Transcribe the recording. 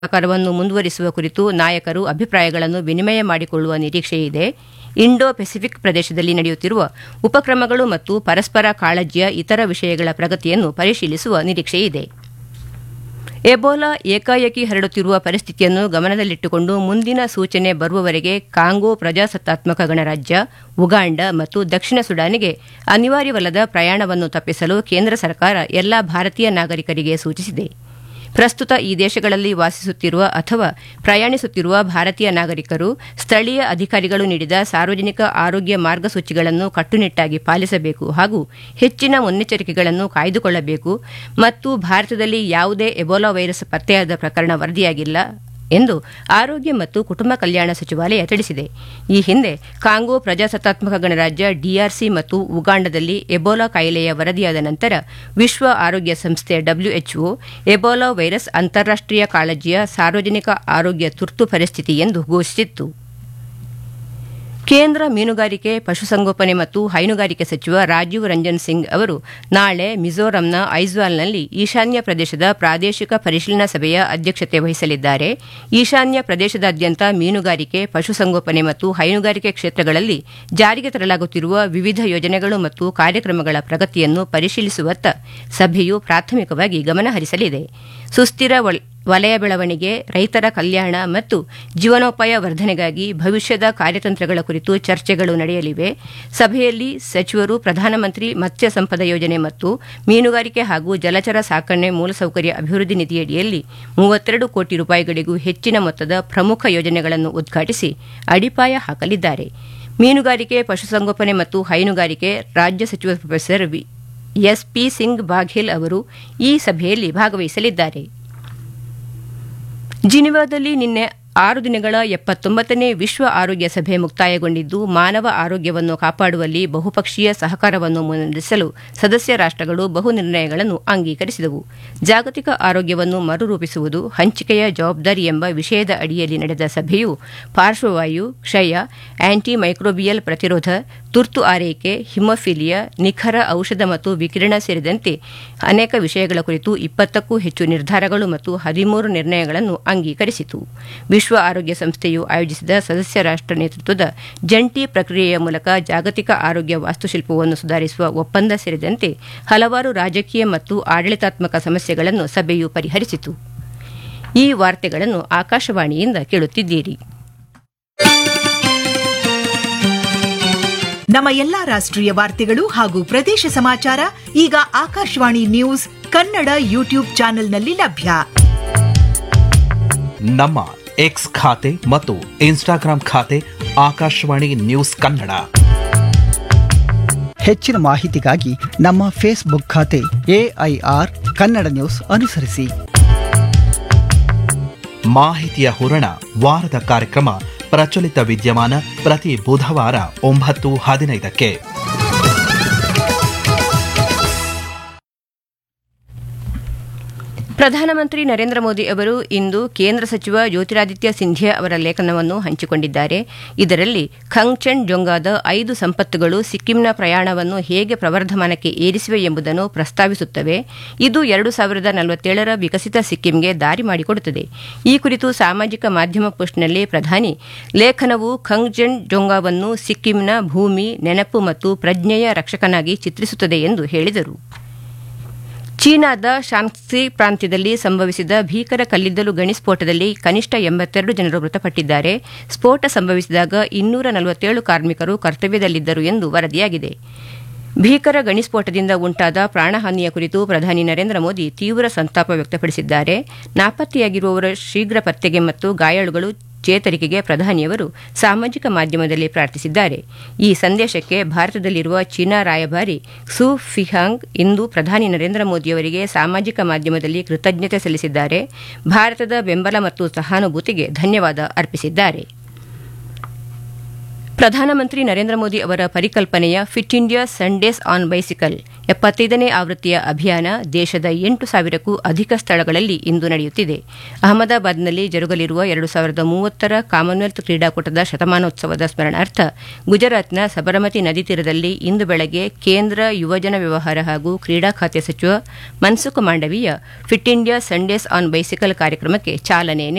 ಸಹಕಾರವನ್ನು ಮುಂದುವರಿಸುವ ಕುರಿತು ನಾಯಕರು ಅಭಿಪ್ರಾಯಗಳನ್ನು ವಿನಿಮಯ ಮಾಡಿಕೊಳ್ಳುವ ನಿರೀಕ್ಷೆಯಿದೆ ಇಂಡೋ ಪೆಸಿಫಿಕ್ ಪ್ರದೇಶದಲ್ಲಿ ನಡೆಯುತ್ತಿರುವ ಉಪಕ್ರಮಗಳು ಮತ್ತು ಪರಸ್ಪರ ಕಾಳಜಿಯ ಇತರ ವಿಷಯಗಳ ಪ್ರಗತಿಯನ್ನು ಪರಿಶೀಲಿಸುವ ನಿರೀಕ್ಷೆಯಿದೆ ಎಬೋಲಾ ಏಕಾಏಕಿ ಹರಡುತ್ತಿರುವ ಪರಿಸ್ಥಿತಿಯನ್ನು ಗಮನದಲ್ಲಿಟ್ಟುಕೊಂಡು ಮುಂದಿನ ಸೂಚನೆ ಬರುವವರೆಗೆ ಕಾಂಗೋ ಪ್ರಜಾಸತ್ತಾತ್ಮಕ ಗಣರಾಜ್ಯ ಉಗಾಂಡ ಮತ್ತು ದಕ್ಷಿಣ ಸುಡಾನಿಗೆ ಅನಿವಾರ್ಯವಲ್ಲದ ಪ್ರಯಾಣವನ್ನು ತಪ್ಪಿಸಲು ಕೇಂದ್ರ ಸರ್ಕಾರ ಎಲ್ಲಾ ಭಾರತೀಯ ನಾಗರಿಕರಿಗೆ ಸೂಚಿಸಿದೆ ಪ್ರಸ್ತುತ ಈ ದೇಶಗಳಲ್ಲಿ ವಾಸಿಸುತ್ತಿರುವ ಅಥವಾ ಪ್ರಯಾಣಿಸುತ್ತಿರುವ ಭಾರತೀಯ ನಾಗರಿಕರು ಸ್ಥಳೀಯ ಅಧಿಕಾರಿಗಳು ನೀಡಿದ ಸಾರ್ವಜನಿಕ ಆರೋಗ್ಯ ಮಾರ್ಗಸೂಚಿಗಳನ್ನು ಕಟ್ಟುನಿಟ್ಟಾಗಿ ಪಾಲಿಸಬೇಕು ಹಾಗೂ ಹೆಚ್ಚಿನ ಮುನ್ನೆಚ್ಚರಿಕೆಗಳನ್ನು ಕಾಯ್ದುಕೊಳ್ಳಬೇಕು ಮತ್ತು ಭಾರತದಲ್ಲಿ ಯಾವುದೇ ಎಬೋಲಾ ವೈರಸ್ ಪತ್ತೆಯಾದ ಪ್ರಕರಣ ವರದಿಯಾಗಿಲ್ಲ ಎಂದು ಆರೋಗ್ಯ ಮತ್ತು ಕುಟುಂಬ ಕಲ್ಯಾಣ ಸಚಿವಾಲಯ ತಿಳಿಸಿದೆ ಈ ಹಿಂದೆ ಕಾಂಗೋ ಪ್ರಜಾಸತ್ತಾತ್ಮಕ ಗಣರಾಜ್ಯ ಡಿಆರ್ಸಿ ಮತ್ತು ಉಗಾಂಡದಲ್ಲಿ ಎಬೋಲಾ ಕಾಯಿಲೆಯ ವರದಿಯಾದ ನಂತರ ವಿಶ್ವ ಆರೋಗ್ಯ ಸಂಸ್ಥೆ ಡಬ್ಲ್ಯೂಎಚ್ಒ ಎಬೋಲಾ ವೈರಸ್ ಅಂತಾರಾಷ್ಟೀಯ ಕಾಳಜಿಯ ಸಾರ್ವಜನಿಕ ಆರೋಗ್ಯ ತುರ್ತು ಪರಿಸ್ಥಿತಿ ಎಂದು ಘೋಷಿಸಿತ್ತು ಕೇಂದ್ರ ಮೀನುಗಾರಿಕೆ ಪಶುಸಂಗೋಪನೆ ಮತ್ತು ಹೈನುಗಾರಿಕೆ ಸಚಿವ ರಾಜೀವ್ ರಂಜನ್ ಸಿಂಗ್ ಅವರು ನಾಳೆ ಮಿಜೋರಂನ ಐಜ್ವಾಲ್ನಲ್ಲಿ ಈಶಾನ್ಯ ಪ್ರದೇಶದ ಪ್ರಾದೇಶಿಕ ಪರಿಶೀಲನಾ ಸಭೆಯ ಅಧ್ಯಕ್ಷತೆ ವಹಿಸಲಿದ್ದಾರೆ ಈಶಾನ್ಯ ಪ್ರದೇಶದಾದ್ಯಂತ ಮೀನುಗಾರಿಕೆ ಪಶುಸಂಗೋಪನೆ ಮತ್ತು ಹೈನುಗಾರಿಕೆ ಕ್ಷೇತ್ರಗಳಲ್ಲಿ ಜಾರಿಗೆ ತರಲಾಗುತ್ತಿರುವ ವಿವಿಧ ಯೋಜನೆಗಳು ಮತ್ತು ಕಾರ್ಯಕ್ರಮಗಳ ಪ್ರಗತಿಯನ್ನು ಪರಿಶೀಲಿಸುವತ್ತ ಸಭೆಯು ಪ್ರಾಥಮಿಕವಾಗಿ ಗಮನಹರಿಸಲಿದೆ ಸುಸ್ಥಿರ ವಲಯ ಬೆಳವಣಿಗೆ ರೈತರ ಕಲ್ಯಾಣ ಮತ್ತು ಜೀವನೋಪಾಯ ವರ್ಧನೆಗಾಗಿ ಭವಿಷ್ಯದ ಕಾರ್ಯತಂತ್ರಗಳ ಕುರಿತು ಚರ್ಚೆಗಳು ನಡೆಯಲಿವೆ ಸಭೆಯಲ್ಲಿ ಸಚಿವರು ಪ್ರಧಾನಮಂತ್ರಿ ಮತ್ಸ್ಯ ಸಂಪದ ಯೋಜನೆ ಮತ್ತು ಮೀನುಗಾರಿಕೆ ಹಾಗೂ ಜಲಚರ ಸಾಕಣೆ ಮೂಲಸೌಕರ್ಯ ಅಭಿವೃದ್ಧಿ ನಿಧಿಯಡಿಯಲ್ಲಿ ಮೂವತ್ತೆರಡು ಕೋಟಿ ರೂಪಾಯಿಗಳಿಗೂ ಹೆಚ್ಚಿನ ಮೊತ್ತದ ಪ್ರಮುಖ ಯೋಜನೆಗಳನ್ನು ಉದ್ಘಾಟಿಸಿ ಅಡಿಪಾಯ ಹಾಕಲಿದ್ದಾರೆ ಮೀನುಗಾರಿಕೆ ಪಶುಸಂಗೋಪನೆ ಮತ್ತು ಹೈನುಗಾರಿಕೆ ರಾಜ್ಯ ಸಚಿವ ಪ್ರೊಫೆಸರ್ ಎಸ್ಪಿ ಸಿಂಗ್ ಬಾಘೇಲ್ ಅವರು ಈ ಸಭೆಯಲ್ಲಿ ಭಾಗವಹಿಸಲಿದ್ದಾರೆ ಜಿನಿವಾದಲ್ಲಿ ನಿನ್ನೆ ಆರು ದಿನಗಳ ಎಪ್ಪತ್ತೊಂಬತ್ತನೇ ವಿಶ್ವ ಆರೋಗ್ಯ ಸಭೆ ಮುಕ್ತಾಯಗೊಂಡಿದ್ದು ಮಾನವ ಆರೋಗ್ಯವನ್ನು ಕಾಪಾಡುವಲ್ಲಿ ಬಹುಪಕ್ಷೀಯ ಸಹಕಾರವನ್ನು ಮುನ್ನಡೆಸಲು ಸದಸ್ಯ ರಾಷ್ಟಗಳು ಬಹು ನಿರ್ಣಯಗಳನ್ನು ಅಂಗೀಕರಿಸಿದವು ಜಾಗತಿಕ ಆರೋಗ್ಯವನ್ನು ಮರುರೂಪಿಸುವುದು ಹಂಚಿಕೆಯ ಜವಾಬ್ದಾರಿ ಎಂಬ ವಿಷಯದ ಅಡಿಯಲ್ಲಿ ನಡೆದ ಸಭೆಯು ಪಾರ್ಶ್ವವಾಯು ಕ್ಷಯ ಆಂಟಿ ಮೈಕ್ರೋಬಿಯಲ್ ಪ್ರತಿರೋಧ ತುರ್ತು ಆರೈಕೆ ಹಿಮೋಫಿಲಿಯಾ ನಿಖರ ಔಷಧ ಮತ್ತು ವಿಕಿರಣ ಸೇರಿದಂತೆ ಅನೇಕ ವಿಷಯಗಳ ಕುರಿತು ಇಪ್ಪತ್ತಕ್ಕೂ ಹೆಚ್ಚು ನಿರ್ಧಾರಗಳು ಮತ್ತು ಹದಿಮೂರು ನಿರ್ಣಯಗಳನ್ನು ಅಂಗೀಕರಿಸಿತು ವಿಶ್ವ ಆರೋಗ್ಯ ಸಂಸ್ಥೆಯು ಆಯೋಜಿಸಿದ ಸದಸ್ಯ ರಾಷ್ಟ ನೇತೃತ್ವದ ಜಂಟಿ ಪ್ರಕ್ರಿಯೆಯ ಮೂಲಕ ಜಾಗತಿಕ ಆರೋಗ್ಯ ವಾಸ್ತುಶಿಲ್ಪವನ್ನು ಸುಧಾರಿಸುವ ಒಪ್ಪಂದ ಸೇರಿದಂತೆ ಹಲವಾರು ರಾಜಕೀಯ ಮತ್ತು ಆಡಳಿತಾತ್ಮಕ ಸಮಸ್ಯೆಗಳನ್ನು ಸಭೆಯು ಪರಿಹರಿಸಿತು ಈ ವಾರ್ತೆಗಳನ್ನು ಆಕಾಶವಾಣಿಯಿಂದ ಕೇಳುತ್ತಿದ್ದೀರಿ ನಮ್ಮ ಎಲ್ಲಾ ರಾಷ್ಟ್ರೀಯ ವಾರ್ತೆಗಳು ಹಾಗೂ ಪ್ರದೇಶ ಸಮಾಚಾರ ಈಗ ಆಕಾಶವಾಣಿ ನ್ಯೂಸ್ ಕನ್ನಡ ಯೂಟ್ಯೂಬ್ ಚಾನೆಲ್ನಲ್ಲಿ ಲಭ್ಯ ನಮ್ಮ ಎಕ್ಸ್ ಖಾತೆ ಮತ್ತು ಇನ್ಸ್ಟಾಗ್ರಾಂ ಖಾತೆ ಆಕಾಶವಾಣಿ ನ್ಯೂಸ್ ಕನ್ನಡ ಹೆಚ್ಚಿನ ಮಾಹಿತಿಗಾಗಿ ನಮ್ಮ ಫೇಸ್ಬುಕ್ ಖಾತೆ ಎಐಆರ್ ಕನ್ನಡ ನ್ಯೂಸ್ ಅನುಸರಿಸಿ ಮಾಹಿತಿಯ ಹೂರಣ ವಾರದ ಕಾರ್ಯಕ್ರಮ ಪ್ರಚಲಿತ ವಿದ್ಯಮಾನ ಪ್ರತಿ ಬುಧವಾರ ಒಂಬತ್ತು ಹದಿನೈದಕ್ಕೆ ಪ್ರಧಾನಮಂತ್ರಿ ನರೇಂದ್ರ ಮೋದಿ ಅವರು ಇಂದು ಕೇಂದ್ರ ಸಚಿವ ಜ್ಯೋತಿರಾದಿತ್ಯ ಸಿಂಧಿಯಾ ಅವರ ಲೇಖನವನ್ನು ಹಂಚಿಕೊಂಡಿದ್ದಾರೆ ಇದರಲ್ಲಿ ಖಂಗ್ಚೆನ್ ಜೊಂಗಾದ ಐದು ಸಂಪತ್ತುಗಳು ಸಿಕ್ಕಿಂನ ಪ್ರಯಾಣವನ್ನು ಹೇಗೆ ಪ್ರವರ್ಧಮಾನಕ್ಕೆ ಏರಿಸಿವೆ ಎಂಬುದನ್ನು ಪ್ರಸ್ತಾವಿಸುತ್ತವೆ ಇದು ಎರಡು ಸಾವಿರದ ನಲವತ್ತೇಳರ ವಿಕಸಿತ ಸಿಕ್ಕಿಂಗೆ ದಾರಿ ಮಾಡಿಕೊಡುತ್ತದೆ ಈ ಕುರಿತು ಸಾಮಾಜಿಕ ಮಾಧ್ಯಮ ಪೋಸ್ಟ್ನಲ್ಲಿ ಪ್ರಧಾನಿ ಲೇಖನವು ಖಂಗ್ಜೆನ್ ಜೊಂಗಾವನ್ನು ಸಿಕ್ಕಿಂನ ಭೂಮಿ ನೆನಪು ಮತ್ತು ಪ್ರಜ್ಞೆಯ ರಕ್ಷಕನಾಗಿ ಚಿತ್ರಿಸುತ್ತದೆ ಎಂದು ಹೇಳಿದರು ಚೀನಾದ ಶಾಂಕ್ಸಿ ಪ್ರಾಂತ್ಯದಲ್ಲಿ ಸಂಭವಿಸಿದ ಭೀಕರ ಕಲ್ಲಿದ್ದಲು ಗಣಿ ಸ್ಫೋಟದಲ್ಲಿ ಕನಿಷ್ಠ ಎಂಬತ್ತೆರಡು ಜನರು ಮೃತಪಟ್ಟಿದ್ದಾರೆ ಸ್ಫೋಟ ಸಂಭವಿಸಿದಾಗ ಇನ್ನೂರ ನಲವತ್ತೇಳು ಕಾರ್ಮಿಕರು ಕರ್ತವ್ಯದಲ್ಲಿದ್ದರು ಎಂದು ವರದಿಯಾಗಿದೆ ಭೀಕರ ಗಣಿ ಸ್ಫೋಟದಿಂದ ಉಂಟಾದ ಪ್ರಾಣಹಾನಿಯ ಕುರಿತು ಪ್ರಧಾನಿ ನರೇಂದ್ರ ಮೋದಿ ತೀವ್ರ ಸಂತಾಪ ವ್ಯಕ್ತಪಡಿಸಿದ್ದಾರೆ ನಾಪತ್ತೆಯಾಗಿರುವವರ ಶೀಘ್ರ ಪತ್ತೆಗೆ ಮತ್ತು ಗಾಯಾಳುಗಳು ಚೇತರಿಕೆಗೆ ಪ್ರಧಾನಿಯವರು ಸಾಮಾಜಿಕ ಮಾಧ್ಯಮದಲ್ಲಿ ಪ್ರಾರ್ಥಿಸಿದ್ದಾರೆ ಈ ಸಂದೇಶಕ್ಕೆ ಭಾರತದಲ್ಲಿರುವ ಚೀನಾ ರಾಯಭಾರಿ ಸು ಫಿಹಾಂಗ್ ಇಂದು ಪ್ರಧಾನಿ ನರೇಂದ್ರ ಮೋದಿಯವರಿಗೆ ಸಾಮಾಜಿಕ ಮಾಧ್ಯಮದಲ್ಲಿ ಕೃತಜ್ಞತೆ ಸಲ್ಲಿಸಿದ್ದಾರೆ ಭಾರತದ ಬೆಂಬಲ ಮತ್ತು ಸಹಾನುಭೂತಿಗೆ ಧನ್ಯವಾದ ಅರ್ಪಿಸಿದ್ದಾರೆ ಪ್ರಧಾನಮಂತ್ರಿ ನರೇಂದ್ರ ಮೋದಿ ಅವರ ಪರಿಕಲ್ಪನೆಯ fit India Sundays on bicycle ಎಪ್ಪತ್ತೈದನೇ ಆವೃತ್ತಿಯ ಅಭಿಯಾನ ದೇಶದ ಎಂಟು ಸಾವಿರಕ್ಕೂ ಅಧಿಕ ಸ್ಥಳಗಳಲ್ಲಿ ಇಂದು ನಡೆಯುತ್ತಿದೆ ಅಹಮದಾಬಾದ್ನಲ್ಲಿ ಜರುಗಲಿರುವ ಎರಡು ಸಾವಿರದ ಮೂವತ್ತರ ಕಾಮನ್ವೆಲ್ತ್ ಕ್ರೀಡಾಕೂಟದ ಶತಮಾನೋತ್ಸವದ ಸ್ಮರಣಾರ್ಥ ಗುಜರಾತ್ನ ಸಬರಮತಿ ನದಿ ತೀರದಲ್ಲಿ ಇಂದು ಬೆಳಗ್ಗೆ ಕೇಂದ್ರ ಯುವಜನ ವ್ಯವಹಾರ ಹಾಗೂ ಕ್ರೀಡಾ ಖಾತೆ ಸಚಿವ Mansukh Mandaviya fit India Sundays on bicycle ಕಾರ್ಯಕ್ರಮಕ್ಕೆ ಚಾಲನೆ